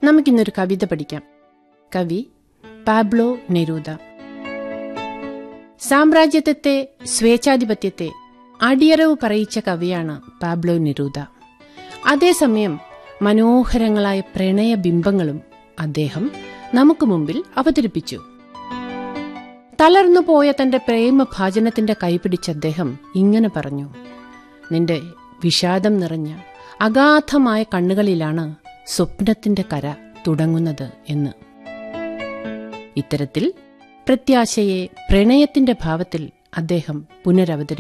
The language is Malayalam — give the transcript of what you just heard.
നമുക്കിന്നൊരു കവിത പഠിക്കാം കവി പാബ്ലോ നെരൂദ സാമ്രാജ്യത്വത്തെ സ്വേച്ഛാധിപത്യത്തെ അടിയറവ് പറയിച്ച കവിയാണ് പാബ്ലോ നെരൂദ അതേസമയം മനോഹരങ്ങളായ പ്രണയബിംബങ്ങളും അദ്ദേഹം നമുക്ക് മുമ്പിൽ അവതരിപ്പിച്ചു തളർന്നു പോയ തന്റെ പ്രേമഭാജനത്തിന്റെ കൈപിടിച്ച് അദ്ദേഹം ഇങ്ങനെ പറഞ്ഞു നിന്റെ വിഷാദം നിറഞ്ഞ അഗാധമായ കണ്ണുകളിലാണ് സ്വപ്നത്തിന്റെ കര തുടങ്ങുന്നത് എന്ന് ഇത്തരത്തിൽ പ്രത്യാശയെ പ്രണയത്തിന്റെ ഭാവത്തിൽ അദ്ദേഹം പുനരവതരിപ്പിച്ചു